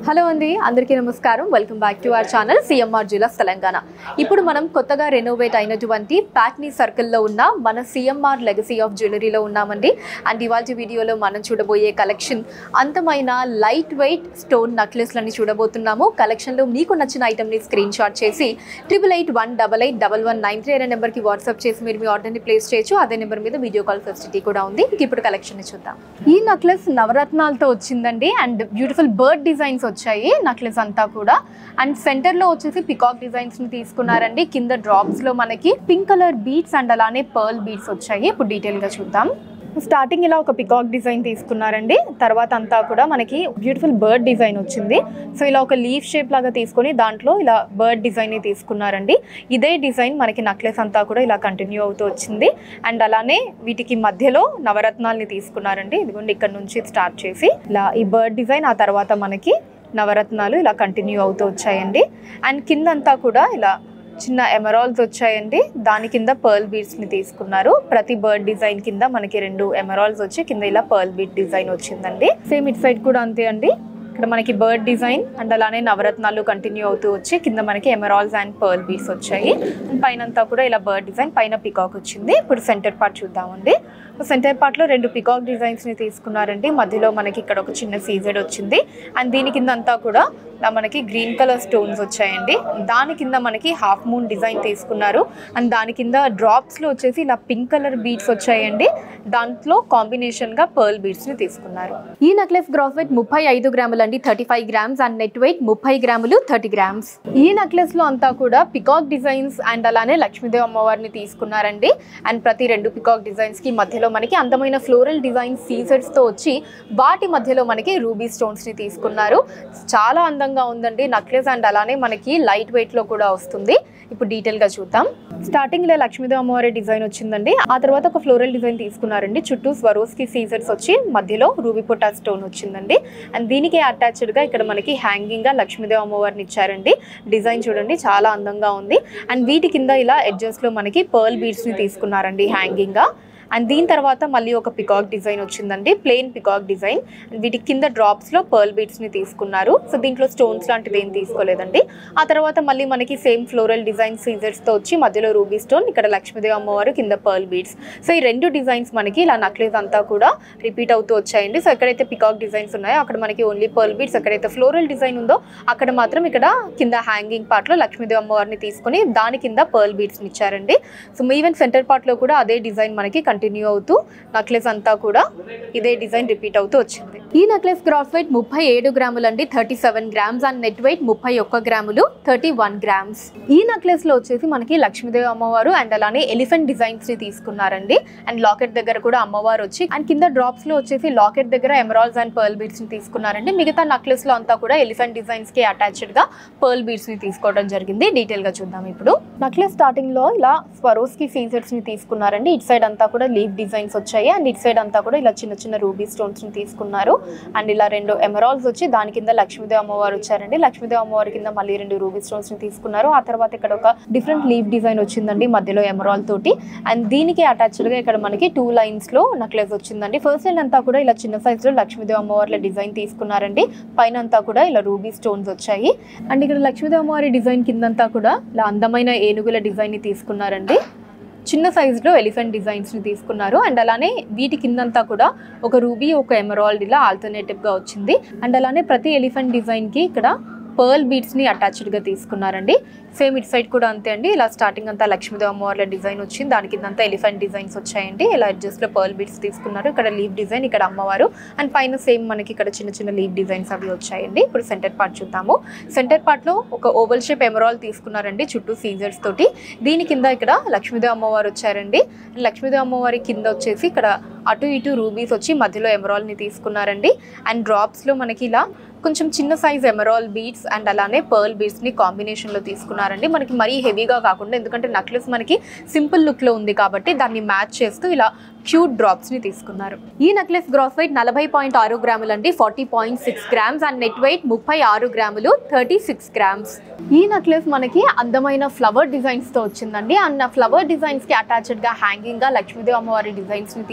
hello అండి అందరికీ నమస్కారం welcome back to our channel CMR jewellers Telangana ఇప్పుడు మనం కొత్తగా రెనోవేట్ అయినటువంటి ప్యాట్నీ సర్కిల్లో ఉన్న మన సిఎంఆర్ లెగసీ ఆఫ్ జ్యువెలరీలో ఉన్నామండి అండ్ ఇవాళ వీడియోలో మనం చూడబోయే కలెక్షన్ అంతమైన లైట్ వెయిట్ స్టోన్ నెక్లెస్లని చూడబోతున్నాము కలెక్షన్లో మీకు నచ్చిన ఐటమ్ని స్క్రీన్ షాట్ చేసి triple eight one double eight double one nine three అనే నెంబర్కి వాట్సాప్ చేసి మీరు మీ ఆర్డర్ని ప్లేస్ చేయొచ్చు అదే నెంబర్ మీద వీడియో కాల్ ఫెసిలిటీ కూడా ఉంది ఇంక ఇప్పుడు కలెక్షన్ చూద్దాం ఈ నెక్లెస్ నవరత్నాలతో వచ్చిందండి అండ్ బ్యూటిఫుల్ బర్డ్ డిజైన్స్ వచ్చాయి నెక్లెస్ అంతా కూడా అండ్ సెంటర్ లో వచ్చేసి పికాక్ డిజైన్స్ ని తీసుకున్నారండి కింద డ్రాప్స్ లో మనకి పింక్ కలర్ బీడ్స్ అండ్ అలానే పర్ల్ బీడ్స్ వచ్చాయి ఇప్పుడు డీటెయిల్ గా చూద్దాం స్టార్టింగ్ ఇలా ఒక పికాక్ డిజైన్ తీసుకున్నారండి తర్వాత అంతా కూడా మనకి బ్యూటిఫుల్ బర్డ్ డిజైన్ వచ్చింది సో ఇలా ఒక లీఫ్ షేప్ లాగా తీసుకొని దాంట్లో ఇలా బర్డ్ డిజైన్ ని తీసుకున్నారండి ఇదే డిజైన్ మనకి నెక్లెస్ అంతా కూడా ఇలా కంటిన్యూ అవుతూ వచ్చింది అండ్ అలానే వీటికి మధ్యలో నవరత్నాల్ని తీసుకున్నారండి ఇదిగోండి ఇక్కడ నుంచి స్టార్ట్ చేసి ఇలా ఈ బర్డ్ డిజైన్ ఆ తర్వాత మనకి నవరత్నాలు ఇలా కంటిన్యూ అవుతూ వచ్చాయండి అండ్ కిందంతా కూడా ఇలా చిన్న ఎమరాల్స్ వచ్చాయండి దాని కింద పర్ల్ బీడ్స్ని తీసుకున్నారు ప్రతి బర్డ్ డిజైన్ కింద మనకి రెండు ఎమరాల్స్ వచ్చి కింద ఇలా పర్ల్ బీడ్ డిజైన్ వచ్చిందండి సేమ్ ఇట్ సైడ్ కూడా అంతే అండి ఇక్కడ మనకి బర్డ్ డిజైన్ అండ్ అలానే నవరత్నాలు కంటిన్యూ అవుతూ వచ్చి కింద మనకి ఎమరాల్స్ అండ్ పర్ల్ బీడ్స్ వచ్చాయి అండ్ పైన అంతా కూడా ఇలా బర్డ్ డిజైన్ పైన పికాక్ వచ్చింది ఇప్పుడు సెంటర్ పార్ట్ చూద్దామండి సెంటర్ పార్ట్లో రెండు పికాక్ డిజైన్స్ని తీసుకున్నారండి మధ్యలో మనకి ఇక్కడ ఒక చిన్న సీజెడ్ వచ్చింది అండ్ దీని కింద అంతా కూడా ఇలా మనకి గ్రీన్ కలర్ స్టోన్స్ వచ్చాయండి దాని కింద మనకి హాఫ్ మూన్ డిజైన్ తీసుకున్నారు అండ్ దాని కింద డ్రాప్స్లో వచ్చేసి ఇలా పింక్ కలర్ బీడ్స్ వచ్చాయండి దాంట్లో కాంబినేషన్గా పర్ల్ బీడ్స్ని తీసుకున్నారు ఈ నెక్లెస్ గ్రాస్ వెయిట్ ముప్పై ఐదు గ్రాములు అండి thirty five grams and net weight ముప్పై గ్రాములు థర్టీ గ్రామ్స్ ఈ నెక్లెస్లో అంతా కూడా పికాక్ డిజైన్స్ అండ్ అలానే లక్ష్మీదేవి అమ్మవారిని తీసుకున్నారండి అండ్ ప్రతి రెండు పికాక్ డిజైన్స్కి మధ్యలో మనకి అందమైన ఫ్లోరల్ డిజైన్ సీజర్స్తో వచ్చి వాటి మధ్యలో మనకి రూబీ స్టోన్స్ని తీసుకున్నారు చాలా అందంగా ఉందండి నెక్లెస్ అండ్ అలానే మనకి లైట్ వెయిట్లో కూడా వస్తుంది ఇప్పుడు డీటెయిల్గా చూద్దాం స్టార్టింగ్లో లక్ష్మీదేవి అమ్మవారి డిజైన్ వచ్చిందండి ఆ తర్వాత ఒక ఫ్లోరల్ డిజైన్ తీసుకున్నారండి చుట్టూ స్వరోస్కి సీజర్స్ వచ్చి మధ్యలో రూబీ పొట్టా స్టోన్ వచ్చిందండి అండ్ దీనికి అటాచ్డ్గా ఇక్కడ మనకి హ్యాంగింగ్గా లక్ష్మీదేవి అమ్మవారిని ఇచ్చారండి డిజైన్ చూడండి చాలా అందంగా ఉంది అండ్ వీటి కింద ఇలా ఎడ్జెస్లో మనకి పర్ల్ బీడ్స్ని తీసుకున్నారండి హ్యాంగింగ్గా అండ్ దీని తర్వాత మళ్ళీ ఒక పికాక్ డిజైన్ వచ్చిందండి ప్లెయిన్ పికాక్ డిజైన్ అండ్ వీటి కింద డ్రాప్స్లో పర్ల్ బీడ్స్ని తీసుకున్నారు సో దీంట్లో స్టోన్స్ లాంటిది ఏం తీసుకోలేదండి ఆ తర్వాత మళ్ళీ మనకి సేమ్ ఫ్లోరల్ డిజైన్ సీజర్స్తో వచ్చి మధ్యలో రూబీ స్టోన్ ఇక్కడ లక్ష్మీదేవి అమ్మవారు కింద పర్ల్ బీడ్స్ సో ఈ రెండు డిజైన్స్ మనకి ఇలా నక్లెస్ అంతా కూడా రిపీట్ అవుతూ వచ్చాయండి సో ఎక్కడైతే పికాక్ డిజైన్స్ ఉన్నాయో అక్కడ మనకి ఓన్లీ పర్ల్ బీడ్స్ ఎక్కడైతే ఫ్లోరల్ డిజైన్ ఉందో అక్కడ మాత్రం ఇక్కడ కింద హ్యాంగింగ్ పార్ట్లో లక్ష్మీదేవి అమ్మవారిని తీసుకొని దాని కింద పర్ల్ బీడ్స్ని ఇచ్చారండి సో ఈవెన్ సెంటర్ పార్ట్లో కూడా అదే డిజైన్ మనకి కంటిన్యూ అవుతూ నెక్లెస్ అంతా కూడా ఇదే డిజైన్ రిపీట్ అవుతూ వచ్చింది ఈ నెక్లెస్ గ్రాస్ వెయిట్ ముప్పై ఏడు గ్రాములు అండి thirty seven grams and net weight ముప్పై ఒక్క గ్రాములు థర్టీ వన్ గ్రామ్స్ ఈ నెక్లెస్ లో వచ్చేసి మనకి లక్ష్మీదేవి అమ్మవారు అండ్ అలానే ఎలిఫెంట్ డిజైన్స్ ని తీసుకున్నారండి అండ్ లాకెట్ దగ్గర కూడా అమ్మవారు వచ్చి అండ్ కింద డ్రాప్స్ లో వచ్చేసి లాకెట్ దగ్గర ఎమరాల్స్ అండ్ పర్ల్ బీడ్స్ ని తీసుకున్నారండి మిగతా నెక్లెస్ లో అంతా కూడా ఎలిఫెంట్ డిజైన్స్ కి అటాచ్డ్ గా పర్ల్ బీడ్స్ ని తీసుకోవడం జరిగింది డీటెయిల్ గా చూద్దాం ఇప్పుడు నెక్లెస్ స్టార్టింగ్ లో ఇలా స్వరోస్ కి సీజర్స్ ని తీసుకున్నారండి ఇటు సైడ్ అంతా కూడా లీవ్ డిజైన్స్ వచ్చాయి అండ్ ఇటు సైడ్ అంతా కూడా ఇలా చిన్న చిన్న రూబీ స్టోన్స్ ని తీసుకున్నారు అండ్ ఇలా రెండు ఎమరాల్స్ వచ్చి దాని కింద లక్ష్మీదేవి అమ్మవారు వచ్చారండి లక్ష్మీదేవి అమ్మవారి కింద మళ్ళీ రెండు రూబీ స్టోన్స్ ని తీసుకున్నారు ఆ తర్వాత ఇక్కడ ఒక డిఫరెంట్ లీవ్ డిజైన్ వచ్చిందండి మధ్యలో ఎమరాల్ తోటి అండ్ దీనికి అటాచ్డ్ గా ఇక్కడ మనకి టూ లైన్స్ లో నెక్లెస్ వచ్చిందండి ఫస్ట్ లైన్ అంతా కూడా ఇలా చిన్న సైజ్ లో లక్ష్మీదేవి అమ్మవార్ల డిజైన్ తీసుకున్నారండి పైన అంతా కూడా ఇలా రూబీ స్టోన్స్ వచ్చాయి అండ్ ఇక్కడ లక్ష్మీదేవి అమ్మవారి డిజైన్ కిందంతా కూడా ఇలా అందమైన ఏనుగుల డిజైన్ ని తీసుకున్నారండి చిన్న సైజులో ఎలిఫెంట్ డిజైన్స్ని తీసుకున్నారు అండ్ అలానే వీటి కిందంతా కూడా ఒక రూబీ ఒక ఎమరాల్డ్ ఇలా ఆల్టర్నేటివ్గా వచ్చింది అండ్ అలానే ప్రతి ఎలిఫెంట్ డిజైన్కి ఇక్కడ పర్ల్ బీడ్స్ని అటాచ్డ్గా తీసుకున్నారండి సేమ్ ఇట్ సైడ్ కూడా అంతే అండి ఇలా స్టార్టింగ్ అంతా లక్ష్మీదేవి అమ్మవార్ల డిజైన్ వచ్చింది దాని కిందంతా ఎలిఫెంట్ డిజైన్స్ వచ్చాయండి ఇలా అడ్జస్ట్లో పర్ల్ బీడ్స్ తీసుకున్నారు ఇక్కడ లీవ్ డిజైన్ ఇక్కడ అమ్మవారు అండ్ పైన సేమ్ మనకి ఇక్కడ చిన్న చిన్న లీవ్ డిజైన్స్ అవి వచ్చాయండి ఇప్పుడు సెంటర్ పార్ట్ చూద్దాము సెంటర్ పార్ట్లో ఒక ఓవల్ షేప్ ఎమరాల్ తీసుకున్నారండి చుట్టూ సీజర్స్ తోటి దీని కింద ఇక్కడ లక్ష్మీదేవి అమ్మవారు వచ్చారండి లక్ష్మీదేవి అమ్మవారి కింద వచ్చేసి ఇక్కడ అటు ఇటు రూబీస్ వచ్చి మధ్యలో ఎమరాల్ని తీసుకున్నారండి అండ్ డ్రాప్స్లో మనకి ఇలా కొంచెం చిన్న సైజ్ ఎమరాల్ బీడ్స్ అండ్ అలానే పర్ల్ బీడ్స్ని కాంబినేషన్లో తీసుకున్నారండి మనకి మరీ హెవీగా కాకుండా ఎందుకంటే నెక్లెస్ మనకి సింపుల్ లుక్లో ఉంది కాబట్టి దాన్ని మ్యాచ్ చేస్తూ ఇలా క్యూట్ డ్రాప్స్ని తీసుకున్నారు ఈ నెక్లెస్ గ్రాస్ వెయిట్ నలభై పాయింట్ ఆరు గ్రాములు అండి forty point six grams and net weight ముప్పై ఆరు గ్రాములు థర్టీ సిక్స్ గ్రామ్స్ ఈ నెక్లెస్ మనకి అందమైన ఫ్లవర్ డిజైన్స్తో వచ్చిందండి అండ్ ఫ్లవర్ డిజైన్స్కి అటాచ్డ్గా హ్యాంగింగ్గా లక్ష్మీదేవి అమ్మవారి డిజైన్స్ని తీసుకున్నారు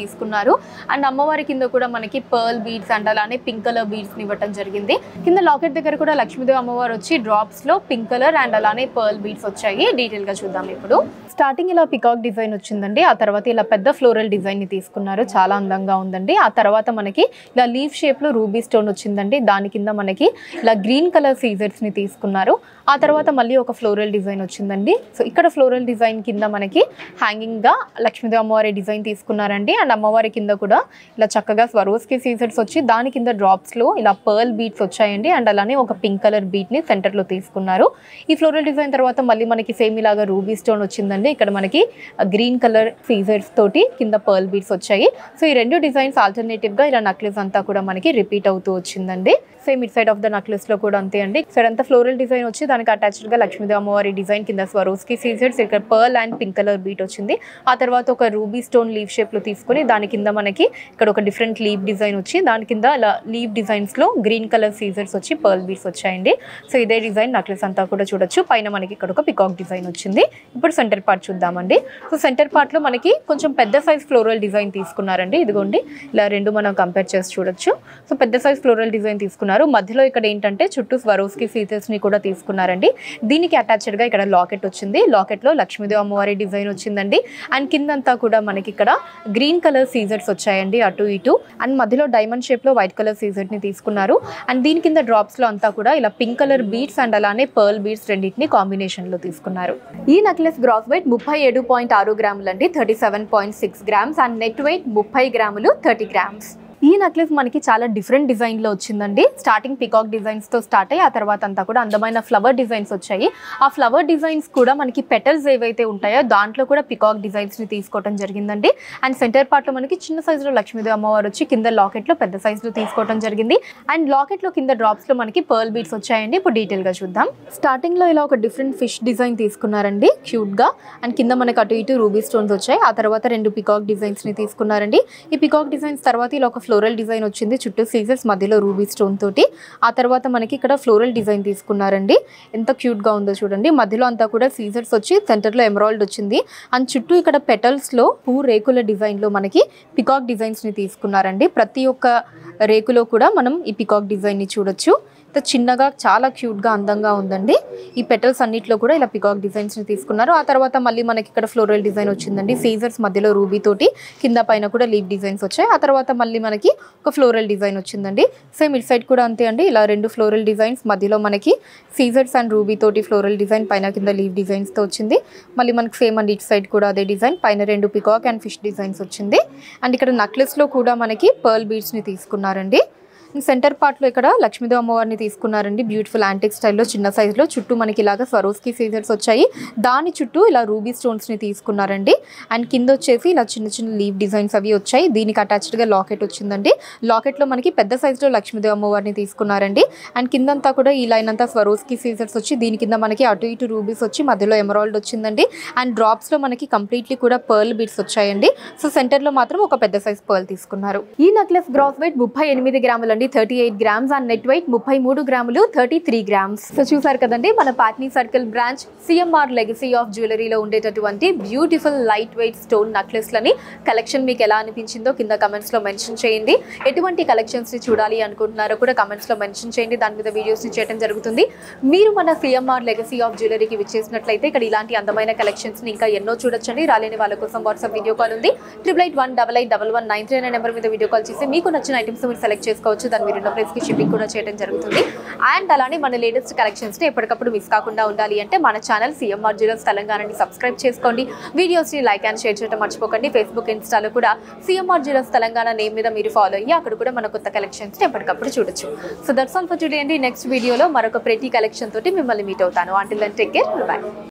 తీసుకున్నారు అండ్ అమ్మవారి కింద కూడా మనకి పర్ల్ బీడ్స్ అండ్ అలానే పింక్ కలర్ బీడ్స్ ఇవ్వటం జరిగింది కింద లాకెట్ దగ్గర కూడా లక్ష్మీదేవి అమ్మవారు వచ్చి డ్రాప్స్ లో పింక్ కలర్ అండ్ అలానే పర్ల్ బీడ్స్ వచ్చాయి డీటెయిల్ గా చూద్దాం ఇప్పుడు స్టార్టింగ్ ఇలా పికాక్ డిజైన్ వచ్చిందండి ఆ తర్వాత ఇలా పెద్ద ఫ్లోరల్ డిజైన్ ని తీసుకున్నారు చాలా అందంగా ఉందండి ఆ తర్వాత మనకి ఇలా లీఫ్ షేప్ లో రూబీ స్టోన్ వచ్చిందండి దాని కింద మనకి ఇలా గ్రీన్ కలర్ సీజర్స్ ని తీసుకున్నారు ఆ తర్వాత మళ్ళీ ఒక ఫ్లోరల్ డిజైన్ వచ్చిందండి సో ఇక్కడ ఫ్లోరల్ డిజైన్ కింద మనకి హ్యాంగింగ్ గా లక్ష్మీదేవి అమ్మవారి డిజైన్ తీసుకున్నారండి అండ్ అమ్మవారి కింద కూడా ఇలా చక్కగా స్వరోస్కి సీజర్స్ వచ్చి దాని కింద డ్రాప్స్ లో ఇలా పర్ల్ బీట్స్ వచ్చాయండి అండ్ అలానే ఒక పింక్ కలర్ బీట్ ని సెంటర్ లో తీసుకున్నారు ఈ ఫ్లోరల్ డిజైన్ తర్వాత మళ్ళీ మనకి సేమ్ ఇలాగా రూబీ స్టోన్ వచ్చిందండి ఇక్కడ మనకి గ్రీన్ కలర్ సీజర్స్ తోటి కింద పర్ల్ బీట్స్ వచ్చాయి సో ఈ రెండు డిజైన్స్ ఆల్టర్నేటివ్ గా ఇలా నక్లెస్ అంతా కూడా మనకి రిపీట్ అవుతూ వచ్చిందండి same it side of the necklace లో కూడా అంతే అండి ఇక్కడ అంతా ఫ్లోరల్ డిజైన్ వచ్చి దానికి అటాచ్డ్ గా లక్ష్మీదేవి అమ్మవారి డిజైన్ కింద స్వరోస్కి సీజర్స్ ఇక్కడ pearl and pink colour bead వచ్చింది ఆ తర్వాత ఒక రూబీ స్టోన్ లీవ్ షేప్ లో తీసుకొని దాని కింద మనకి ఇక్కడ ఒక డిఫరెంట్ లీవ్ డిజైన్ వచ్చి దాని కింద అలా లీవ్ డిజైన్స్ లో గ్రీన్ కలర్ సీజర్స్ వచ్చి పర్ల్ బీట్స్ వచ్చాయండి సో ఇదే డిజైన్ నక్లెస్ అంతా కూడా చూడొచ్చు పైన మనకి ఇక్కడ ఒక పికాక్ డిజైన్ వచ్చింది ఇప్పుడు సెంటర్ పార్ట్ చూద్దామండి సో సెంటర్ పార్ట్ లో మనకి కొంచెం పెద్ద సైజ్ ఫ్లోరల్ డిజైన్ తీసుకున్నారండి ఇదిగోండి ఇలా రెండు మనం కంపేర్ చేసి చూడొచ్చు సో పెద్ద సైజ్ ఫ్లోరల్ డిజైన్ తీసుకున్నారు మధ్యలో ఇక్కడ ఏంటంటే చుట్టూ స్వరోస్కి ఫీచర్స్ ని కూడా తీసుకున్నారండి దీనికి అటాచ్డ్ గా ఇక్కడ లాకెట్ వచ్చింది లాకెట్ లో లక్ష్మీదేవి అమ్మవారి డిజైన్ వచ్చిందండి అండ్ కిందంతా కూడా మనకి ఇక్కడ గ్రీన్ కలర్ సీజర్స్ వచ్చాయండి అటు ఇటు అండ్ మధ్యలో డైమండ్ షేప్ లో వైట్ కలర్ సీజర్ ని తీసుకున్నారు అండ్ దీని కింద డ్రాప్స్ లో అంతా కూడా ఇలా పింక్ కలర్ బీడ్స్ అండ్ అలానే పర్ల్ బీడ్స్ రెండింటిని కాంబినేషన్ లో తీసుకున్నారు ఈ నెక్లెస్ గ్రాస్ వెయిట్ ముప్పై ఏడు పాయింట్ ఆరు గ్రాములు అండి thirty seven point six grams and net weight ముప్పై గ్రాములు థర్టీ గ్రామ్స్ ఈ నెక్లెస్ మనకి చాలా డిఫరెంట్ డిజైన్ లో వచ్చిందండి స్టార్టింగ్ పికాక్ డిజైన్స్ తో స్టార్ట్ అయ్యి ఆ తర్వాత అంతా కూడా అందమైన ఫ్లవర్ డిజైన్స్ వచ్చాయి ఆ ఫ్లవర్ డిజైన్స్ కూడా మనకి పెటల్స్ ఏవైతే ఉంటాయో దాంట్లో కూడా పికాక్ డిజైన్స్ ని తీసుకోవడం జరిగిందండి అండ్ సెంటర్ పార్ట్ లో మనకి చిన్న సైజులో లక్ష్మీదేవి అమ్మవారు వచ్చి కింద లాకెట్ లో పెద్ద సైజులో తీసుకోవడం జరిగింది అండ్ లాకెట్ లో కింద డ్రాప్స్ లో మనకి పర్ల్ బీట్స్ వచ్చాయండి ఇప్పుడు డీటెయిల్ గా చూద్దాం స్టార్టింగ్ లో ఇలా ఒక డిఫరెంట్ ఫిష్ డిజైన్ తీసుకున్నారండి క్యూట్ గా అండ్ కింద మనకి అటు ఇటు రూబీ స్టోన్స్ వచ్చాయి ఆ తర్వాత రెండు పికాక్ డిజైన్స్ ని తీసుకున్నారండి ఈ పికాక్ డిజైన్స్ తర్వాత ఇలా ఒక ఫ్లోరల్ డిజైన్ వచ్చింది చుట్టూ సీజర్స్ మధ్యలో రూబీ స్టోన్ తోటి ఆ తర్వాత మనకి ఇక్కడ ఫ్లోరల్ డిజైన్ తీసుకున్నారండి ఎంత క్యూట్ గా ఉందో చూడండి మధ్యలో అంతా కూడా సీజర్స్ వచ్చి సెంటర్ లో ఎమరాల్డ్ వచ్చింది అండ్ చుట్టూ ఇక్కడ పెటల్స్ లో పూ రేకుల డిజైన్ లో మనకి పికాక్ డిజైన్స్ ని తీసుకున్నారండి ప్రతి ఒక్క రేకులో కూడా మనం ఈ పికాక్ డిజైన్ ని చూడొచ్చు ఇంత చిన్నగా చాలా క్యూట్ గా అందంగా ఉందండి ఈ పెటల్స్ అన్నిట్లో కూడా ఇలా పికాక్ డిజైన్స్ ని తీసుకున్నారు ఆ తర్వాత మళ్ళీ మనకి ఇక్కడ ఫ్లోరల్ డిజైన్ వచ్చిందండి సీజర్స్ మధ్యలో రూబీ తోటి కింద పైన కూడా లీవ్ డిజైన్స్ వచ్చాయి ఆ తర్వాత మళ్ళీ మనకి ఒక ఫ్లోరల్ డిజైన్ వచ్చిందండి సేమ్ ఇట్ సైడ్ కూడా అంతే అండి ఇలా రెండు ఫ్లోరల్ డిజైన్స్ మధ్యలో మనకి సీజర్స్ అండ్ రూబీ తోటి ఫ్లోరల్ డిజైన్ పైన కింద లీవ్ డిజైన్స్ తో వచ్చింది మళ్ళీ మనకి సేమ్ అండి ఇటు సైడ్ కూడా అదే డిజైన్ పైన రెండు పికాక్ అండ్ ఫిష్ డిజైన్స్ వచ్చింది అండ్ ఇక్కడ necklace లో కూడా మనకి పర్ల్ బీడ్స్ ని తీసుకున్నారండి సెంటర్ పార్ట్లో ఇక్కడ లక్ష్మీదేవి అమ్మవారిని తీసుకున్నారండి బ్యూటిఫుల్ యాంటిక్ స్టైల్లో చిన్న సైజులో చుట్టూ మనకి ఇలాగా స్వరోస్కి సీజర్స్ వచ్చాయి దాని చుట్టూ ఇలా రూబీ స్టోన్స్ని తీసుకున్నారండి అండ్ కింద వచ్చేసి ఇలా చిన్న చిన్న లీవ్ డిజైన్స్ అవి వచ్చాయి దీనికి అటాచ్డ్గా లాకెట్ వచ్చిందండి లాకెట్లో మనకి పెద్ద సైజులో లక్ష్మీదేవి అమ్మవారిని తీసుకున్నారండి అండ్ కిందంతా కూడా ఈ లైన్ అంతా స్వరోస్కి సీజర్స్ వచ్చి దీని కింద మనకి అటు ఇటు రూబీస్ వచ్చి మధ్యలో ఎమరాల్డ్ వచ్చిందండి అండ్ డ్రాప్స్లో మనకి కంప్లీట్లీ కూడా పర్ల్ బీడ్స్ వచ్చాయండి సో సెంటర్లో మాత్రం ఒక పెద్ద సైజ్ పర్ల్ తీసుకున్నారు ఈ నెక్లెస్ గ్రాస్ వెయిట్ ముప్పై ఎనిమిది గ్రాములండి thirty eight grams and net weight ముప్పై మూడు గ్రాములు థర్టీ త్రీ గ్రామ్స్ సో చూసారు కదండి మన Patny circle branch CMR legacy of జ్యువెలరీలో ఉండేటటువంటి బ్యూటిఫుల్ లైట్ వెయిట్ స్టోన్ నెక్లెస్లని కలెక్షన్ మీకు ఎలా అనిపించిందో కింద comments లో మెన్షన్ చేయండి ఎటువంటి collections ని చూడాలి అనుకుంటున్నారో కూడా comments లో మెన్షన్ చేయండి దాని మీద వీడియోస్ని చేయడం జరుగుతుంది మీరు మన సిఎంఆర్ లెగసీ ఆఫ్ జ్యువెలరీకి విచ్చేసినట్లయితే ఇక్కడ ఇలాంటి అందమైన కలెక్షన్స్ని ఇంకా ఎన్నో చూడొచ్చండి రాలేని వాళ్ళ కోసం వాట్సాప్ వీడియో కాల్ ఉంది triple eight one double eight double one nine three అనే నెంబర్ మీద వీడియో కాల్ చేసి మీకు నచ్చిన ఐటమ్స్ మీరు సెలెక్ట్ చేసుకోవచ్చు దాని మీరు ఉన్న ప్లేస్కి షిప్పింగ్ కూడా చేయడం జరుగుతుంది అండ్ అలానే మన లేటెస్ట్ కలెక్షన్స్ని ఎప్పటికప్పుడు మిస్ కాకుండా ఉండాలి అంటే మన ఛానల్ సిఎంఆర్ జ్యువెలర్స్ తెలంగాణని సబ్స్క్రైబ్ చేసుకోండి వీడియోస్ని లైక్ అండ్ షేర్ చేయడం మర్చిపోకండి ఫేస్బుక్ ఇన్స్టాలో కూడా సిఎంఆర్ జ్యువెలర్స్ తెలంగాణ నేమ్ మీద మీరు ఫాలో అయ్యి అక్కడ కూడా మన కొత్త కలెక్షన్స్ని ఎప్పటికప్పుడు చూడొచ్చు so that's all for today అండి నెక్స్ట్ వీడియోలో మరొక ప్రతి కలెక్షన్ తోటి మిమ్మల్ని మీట్ అవుతాను until then take care by